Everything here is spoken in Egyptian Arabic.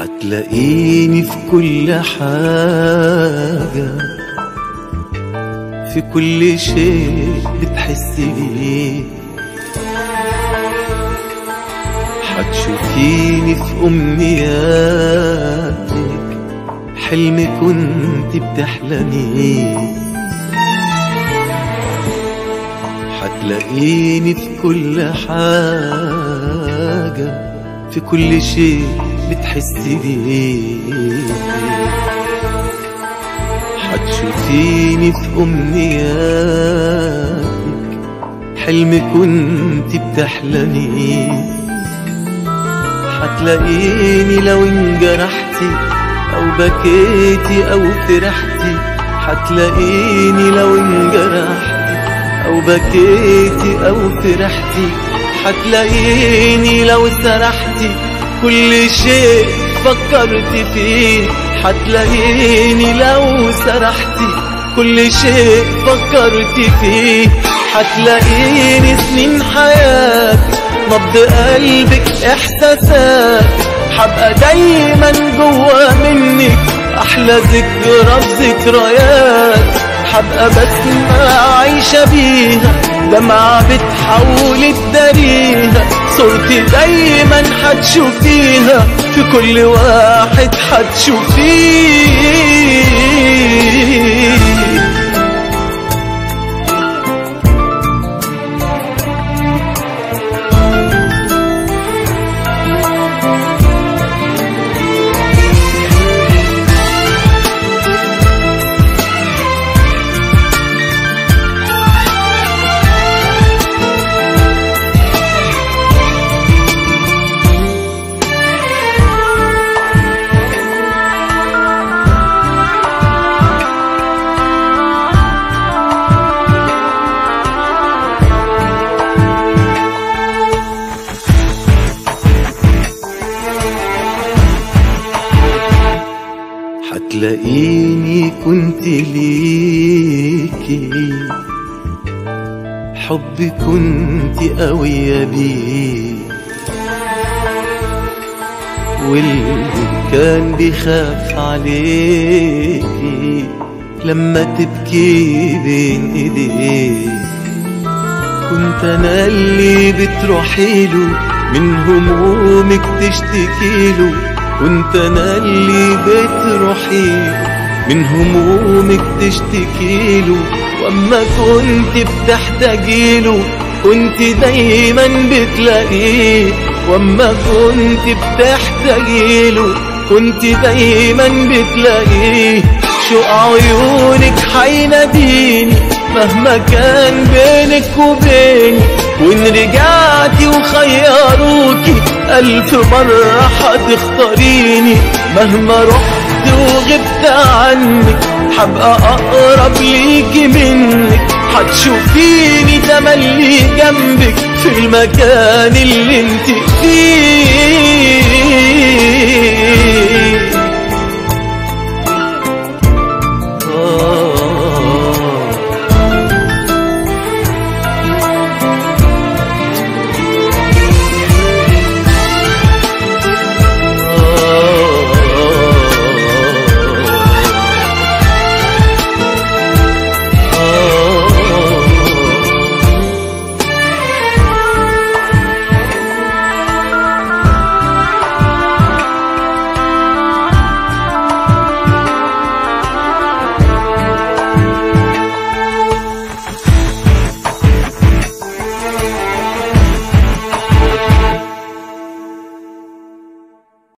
حتلاقيني في كل حاجة في كل شيء بتحس بيه حتشوفيني في أمنياتك حلم كنت بتحلميه حتلاقيني في كل حاجة في كل شيء بتحس بيه حتشوفيني في أمنياتك حلم كنت بتحلميه حتلاقيني لو انجرحتي أو بكيتي أو فرحتي حتلاقيني لو انجرحتي أو بكيتي أو فرحتي حتلاقيني لو سرحتي كل شيء فكرت فيه حتلاقيني لو سرحتي كل شيء فكرت فيه حتلاقيني سنين حياتي نبض قلبك احساسات حبقى دايما جوا منك احلى ذكرى بذكريات حبقى بسمة عايشة بيها دمعة بتحول تداريها صورتي دايما حتشوفيها في كل واحد حتشوفيه حتلاقيني كنت ليكي حبي كنت قوية بيه واللي كان بيخاف عليكي لما تبكي بين ايديه كنت انا اللي بتروحي له من همومك تشتكي له كنت انا اللي بتروحي من همومك تشتكي له واما كنت بتحتاجي له كنت دايما بتلاقيه واما كنت بتحتاجي له كنت دايما بتلاقيه شوق عيونك حيناديني مهما كان بينك وبيني وان رجعتي وخيروكي ألف مرة هتختاريني مهما رحت وغبت عنك حبقى أقرب ليكي منك هتشوفيني تملي جنبك في المكان اللي انت